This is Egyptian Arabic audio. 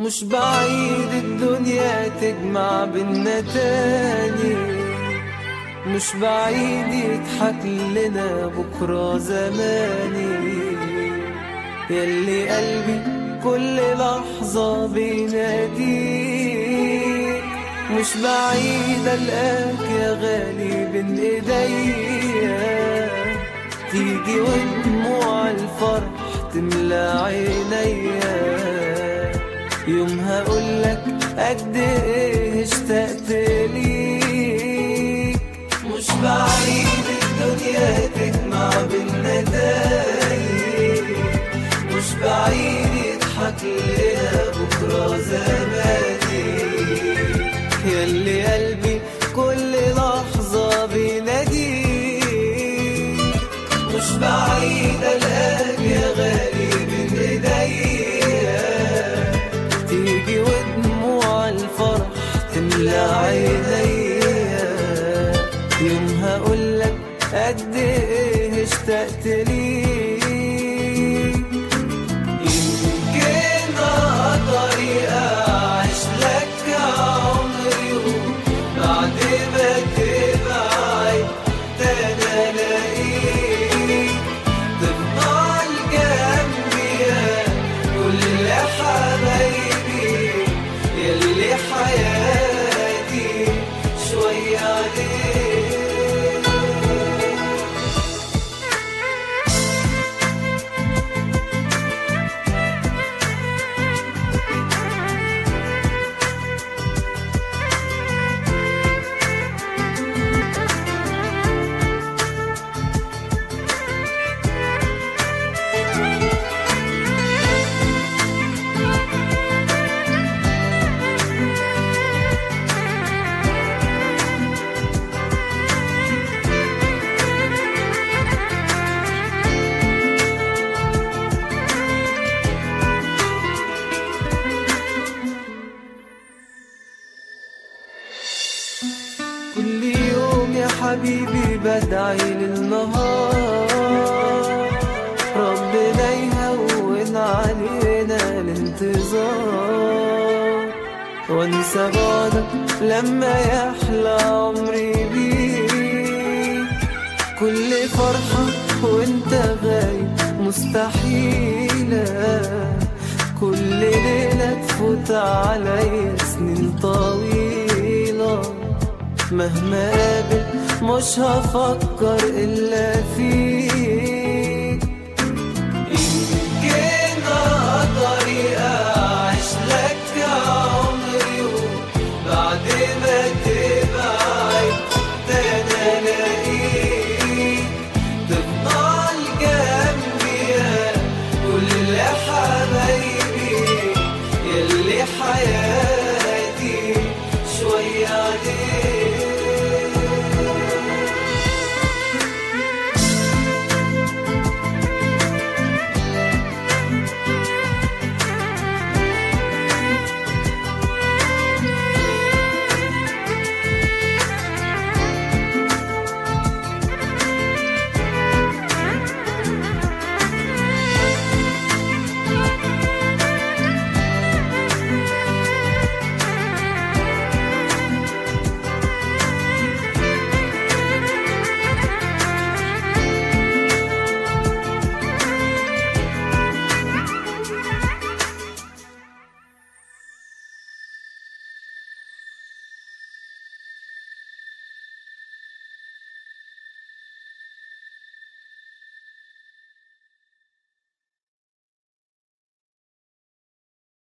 مش بعيد الدنيا تجمع بينا تاني مش بعيد يضحك لنا بكرة زماني يلي قلبي كل لحظة بيناديك مش بعيد ألقاك يا غالي بين إيديا تيجي ودموع الفرح تملى عينيا يومها أقولك قد إيه اشتقت ليك مش بعيد الدنيا تجمع بينا تاني مش بعيد يضحك لنا بكرة زماني ياللي قلبي كل لحظة بيناديك مش بعيد ألقاك يا غالي بين إيديا تيجي ودموع الفرح تملى عينيا يومها أقولك قد إيه اشتقت ليك يمكن أقدر أعيش لك عمري بعد ما تبعد تاني ألاقيك تفضل جنبي يا كل حبايبي يلي حياتي شوية عليك كل يوم يا حبيبي بدعي للنهار ربنا يهون علينا الانتظار وانسى بعدك لما يحلى عمري بيك كل فرحة وانت غايب مستحيلة كل ليلة تفوت عليا سنين طويلة مهما قابل مش هفكر إلا فيك